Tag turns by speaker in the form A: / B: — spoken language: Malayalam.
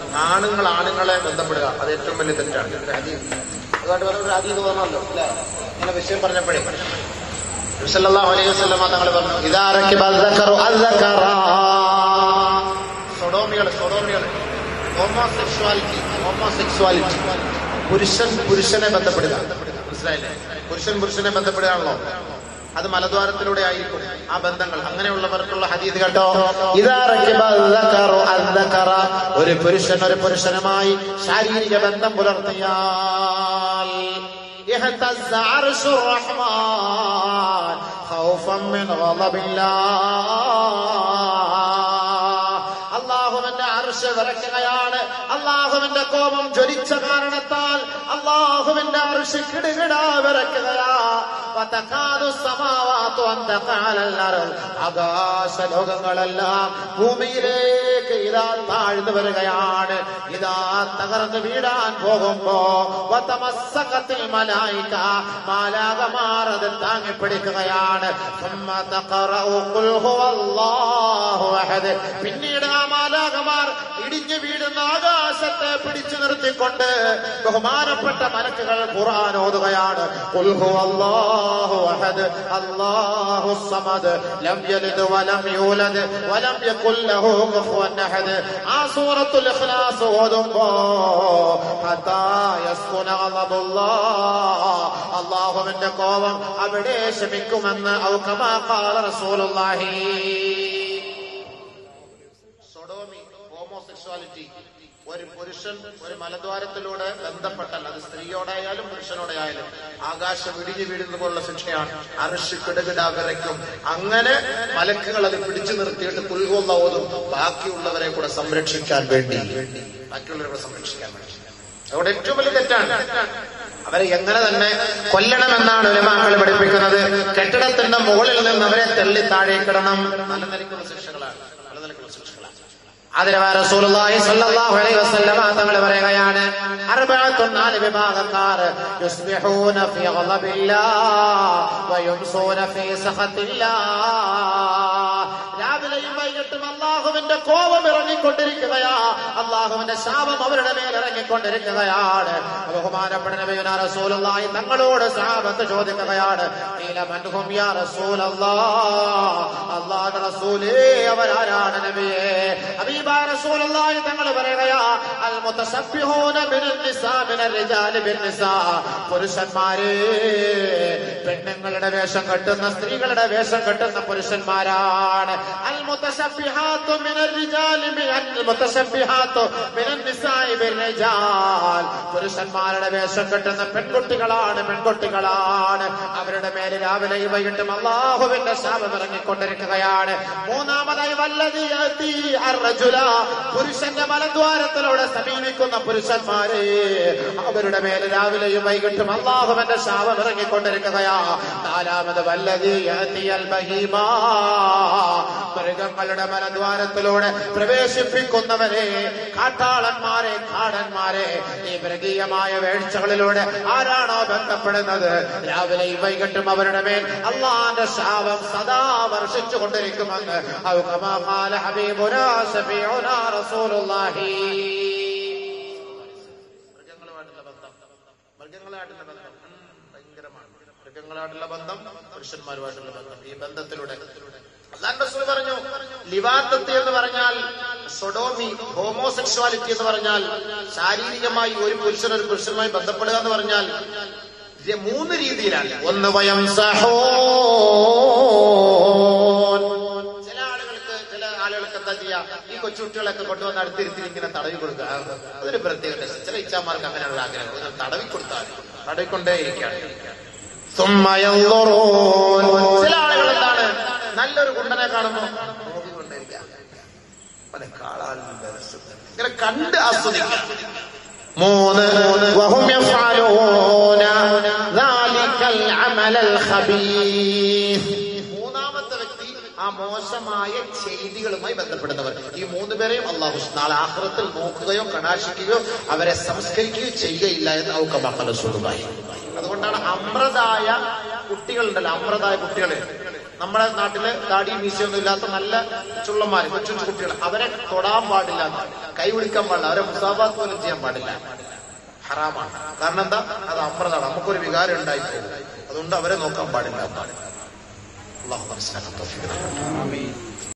A: ആണുങ്ങൾ ആണുങ്ങളെ ബന്ധപ്പെടുക അത് ഏറ്റവും വലിയ തെറ്റാണ് ഒരു ഹദീസ്. അതുകൊണ്ട് വേറൊരു ഹദീസ് തോന്നല്ലോ അല്ലേ ഇങ്ങനെ വിഷയം പറഞ്ഞപ്പോഴേ നബി സല്ലല്ലാഹു അലൈഹി വസല്ലമ തങ്ങൾ പറഞ്ഞു ഇദാ റക്കിബ അദ്ദക്കറു അദ്ദക്കറ സൊഡോമികൾ സൊഡോമികൾ ഹോമോസെക്സ്വാലിറ്റി ഹോമോസെക്സ്വാലിറ്റി പുരുഷൻ പുരുഷനെ ബന്ധപ്പെടുക മനസ്സിലായില്ലേ പുരുഷൻ പുരുഷനെ ബന്ധപ്പെടുകയാണല്ലോ അത് മലദ്വാരത്തിലൂടെ ആയിരിക്കും ആ ബന്ധങ്ങൾ അങ്ങനെയുള്ളവർക്കുള്ള ഹദീദ് കേട്ടോ ഇദാ റക്കിബ അദ്ദക്കറു അദ്ദക്കറ ഒരു പുരുഷൻ ഒരു പുരുഷനുമായി ശാരീരിക ബന്ധം പുലർത്തിയാൽ اهتز عرش الرحمن خوفا من غضب الله അള്ളാഹുവിന്റെ അർശ് വിറയ്ക്കുകയാണ് അള്ളാഹുവിന്റെ കോപം ജ്വലിച്ച കാരണത്താൽ അള്ളാഹുവിന്റെ അർശ് കിടുകിടാ വിറയ്ക്കുകയാ വതകാദു സമാവാതു അൻ തഖഅലൽ അർദ്. ആകാശ ലോകങ്ങളെല്ലാം ഭൂമിയിലേക്ക് ഇതാ താഴ്ന്നു വരികയാണ് ഇതാ തകർന്നു വീഴാൻ പോകുമ്പോ വതമസ്സഖത്തിൽ മലായിക മാലാകമാർ അത് താങ്ങി പിടിക്കുകയാണ് ثم تقرأ قل هو الله أحد. പിന്നീട് ആ മാലാകമാർ ഇടിഞ്ഞു വീഴുന്ന ആകാശത്തെ പിടിച്ചു നിർത്തിക്കൊണ്ട് ബഹുമാനപ്പെട്ട മലക്കുകൾ ഖുർആൻ ഓതുകയാണ് ഖുൽ ഹുവല്ലാഹു അഹദ് അല്ലാഹു സമദ് ലം യലിദ് വലം യൂലദ് വലം യകുൽ ലഹു കുഫുവൻ അഹദ് ആ സൂറത്തുൽ ഇഖ്ലാസ് ഓതുമ്പോ ഹത്താ യസ്കുന ഗളബുല്ലാഹ് അല്ലാഹുവിന്റെ കോപം അവിടെ ശമിക്കുമെന്ന് ഔ കമാ ഖാല റസൂലുള്ളാഹി സൊഡോമി ഹോമോസെക്സ്വാലിറ്റി ഒരു പുരുഷൻ ഒരു മലദ്വാരത്തിലൂടെ ബന്ധപ്പെട്ടാൽ അത് സ്ത്രീയോടായാലും പുരുഷനോടായാലും ആകാശം ഇടിഞ്ഞു വീഴുന്ന പോലുള്ള ശിക്ഷയാണ് അർഷ് കിടകിട വിറയ്ക്കും അങ്ങനെ മലക്കുകൾ അത് പിടിച്ചു നിർത്തിയിട്ട് പുൽകൊന്ന ഓതും ബാക്കിയുള്ളവരെ കൂടെ സംരക്ഷിക്കാൻ വേണ്ടി ബാക്കിയുള്ളവരെ കൂടെ സംരക്ഷിക്കാൻ വേണ്ടി അതുകൊണ്ട് ഏറ്റവും വലിയ തെറ്റാണ് അവരെ എങ്ങനെ തന്നെ കൊല്ലണമെന്നാണ് ഉലമാക്കൾ പഠിപ്പിക്കുന്നത് കെട്ടിടത്തിന്റെ മുകളിൽ നിന്ന് അവരെ തള്ളി താഴേക്കിടണം നല്ല നിലയ്ക്കുള്ള ശിക്ഷകളാണ് നല്ല നിലയ്ക്കുള്ള ശിക്ഷകളാണ് ആദരവായ റസൂലുള്ളാഹി സ്വല്ലല്ലാഹു അലൈഹി വസല്ലമ തങ്ങൾ പറയുകയാണ് അർബഅത്തുൻ നാല് വിഭാഗക്കാർ യുസ്ബിഹൂന ഫീ ഗളബില്ലാഹ് വയുംസൂന ഫീ സഖത്തില്ലാഹ് രാവിലെയും വൈകിട്ടും അള്ളാഹുവിന്റെ കോപം ഇറങ്ങിക്കൊണ്ടിരിക്കുകയാ അള്ളാഹുവിന്റെ ശാപം അവരുടെ മേൽ ഇറങ്ങിക്കൊണ്ടിരിക്കുകയാണ് ബഹുമാനപ്പെട്ട നബിയുനാ റസൂലുള്ളാഹി തങ്ങളോട് ശാപത്ത് ചോദിക്കുകയാണ് "ഖീല മൻ ഹും യാ റസൂലല്ലാഹ് അള്ളാഹുവിന്റെ റസൂലേ അവരാരാണ് നബിയേ ഹബീബായ റസൂലുള്ളാഹി തങ്ങൾ പറയുകയാ അൽ മുതസബ്ബിഹൂന മിനൽ നിസാ മിനൽ റിജാലി ബിൻ നിസാ പുരുഷന്മാരെ പെണ്ണുങ്ങളുടെ വേഷം കെട്ടുന്ന സ്ത്രീകളുടെ വേഷം കെട്ടുന്ന പുരുഷന്മാരാണ് അൽ മുതസബ്ബിഹാത്തു മിനൽ റിജാലി ബിൻ മുതസബ്ബിഹാത്തു മിനൽ നിസാഇ ബിൻ റിജാൽ പുരുഷന്മാരുടെ വേഷം കെട്ടുന്ന പെൺകുട്ടികളാണ് പെൺകുട്ടികളാണ് അവരുടെ മേലെ രാവിലെയും വൈകിട്ടും അള്ളാഹുവിന്റെ ശാപം ഇറങ്ങിക്കൊണ്ടിരിക്കുകയാണ് മൂന്നാമതായി വല്ലതി യഅതി അർറജുല പുരുഷന്റെ മലദ്വാരത്തിലൂടെ സമീപിക്കുന്ന പുരുഷന്മാരെ അവരുടെ മേലെ രാവിലെയും വൈകിട്ടും അള്ളാഹുവിന്റെ ശാപം ഇറങ്ങിക്കൊണ്ടിരിക്കുകയാ നാലാമത് വല്ലതി യഅതിയൽ ബഹീമാ മൃഗങ്ങളുടെ മലദ്വാരത്തിലൂടെ പ്രവേശിപ്പിക്കുന്നവരെ കാട്ടാളന്മാരെ കാടന്മാരെ ഈ മൃഗീയമായ വേഴ്ചകളിലൂടെ ആരാണോ ബന്ധപ്പെടുന്നത് രാവിലെയും വൈകിട്ടും അവരുടെ മേൽ അള്ളാന്റെ ശാപം സദാ വർഷിച്ചു കൊണ്ടിരിക്കുമെന്ന് ഔ കമാ ഖാല ഹബീബുനാ ശഫീഉനാ റസൂലുള്ളാഹി മൃഗങ്ങളുമായിട്ടുള്ള ബന്ധം മൃഗങ്ങളുമായിട്ടുള്ള ബന്ധം ഉം, ഭയങ്കരമാണ് മൃഗങ്ങളായിട്ടുള്ള ബന്ധം പുരുഷന്മാരുമായിട്ടുള്ള ബന്ധം ഈ ബന്ധത്തിലൂടെ അല്ലാൻ റസൂൽ പറഞ്ഞു ലിവാത്തത്ത് എന്ന് പറഞ്ഞാൽ സൊഡോമി ഹോമോസെക്സ്വാലിറ്റി എന്ന് പറഞ്ഞാൽ ശാരീരികമായി ഒരു പുരുഷൻ ഒരു പുരുഷനുമായി ബന്ധപ്പെടുക എന്ന് പറഞ്ഞാൽ ഇത് മൂന്ന് രീതിയിലാണ് ഒന്ന് വയം ചില ആളുകൾക്ക് ചില ആളുകൾക്ക് എന്താ ചെയ്യാ ഈ കൊച്ചുകുട്ടികളൊക്കെ കൊണ്ടുവന്ന് അടുത്തിരുത്തി ഇങ്ങനെ തടവി കൊടുക്കുക അതൊരു പ്രത്യേക ടേസ്റ്റ്. ചില ഇച്ഛാമാർക്ക് അങ്ങനെയുള്ള ആഗ്രഹം ഒന്ന് തടവി കൊടുത്താൽ തടവിക്കൊണ്ടേയിരിക്കുകയാണ് സുമ്മയൻളുറൂൻ. ചില ആളുകൾ എന്താണ് നല്ലൊരു കുണ്ടനെ കാണുമ്പോ നോക്കിക്കൊണ്ടേയിരിക്കുക അവനെ കാണാൻ രസം. ഇങ്ങനെ കണ്ട് ആസ്വദിക്കുക മൂന്ന് വഹും യഫ്അലൂന ذلك العمل الخبيث മൂന്നാമത്തെ വ്യക്തി ആ മോശമായ ചെയ്തികളുമായി ബന്ധപ്പെടുന്നവർ ഈ മൂന്ന് പേരെയും അള്ളാഹു നാളെ ആഹ്റത്തിൽ നോക്കുകയോ കടാക്ഷിക്കുകയോ അവരെ സംസ്കരിക്കുകയോ ചെയ്യുകയില്ല എന്ന് ഔക്ക മക്കളെ സുഖമായി അതുകൊണ്ടാണ് അമ്രതായ കുട്ടികളുണ്ടല്ലോ അമ്രതായ കുട്ടികളെ നമ്മുടെ നാട്ടില് താടി മീശയൊന്നും ഇല്ലാത്ത നല്ല ചുള്ളന്മാര് കൊച്ചു കൊച്ചു കുട്ടികൾ അവരെ തൊടാൻ പാടില്ല കൈ വിളിക്കാൻ പാടില്ല അവരെ മുസാബാത്ത് പോലും ചെയ്യാൻ പാടില്ല ഹറാമാണ് കാരണം എന്താ അത് അമ്രതാണ് നമുക്കൊരു വികാരം ഉണ്ടായിപ്പോകും അതുകൊണ്ട് അവരെ നോക്കാൻ പാടില്ല അള്ളാഹു മനസ്സിലാക്കാൻ തൗഫീഖ് നൽകട്ടെ.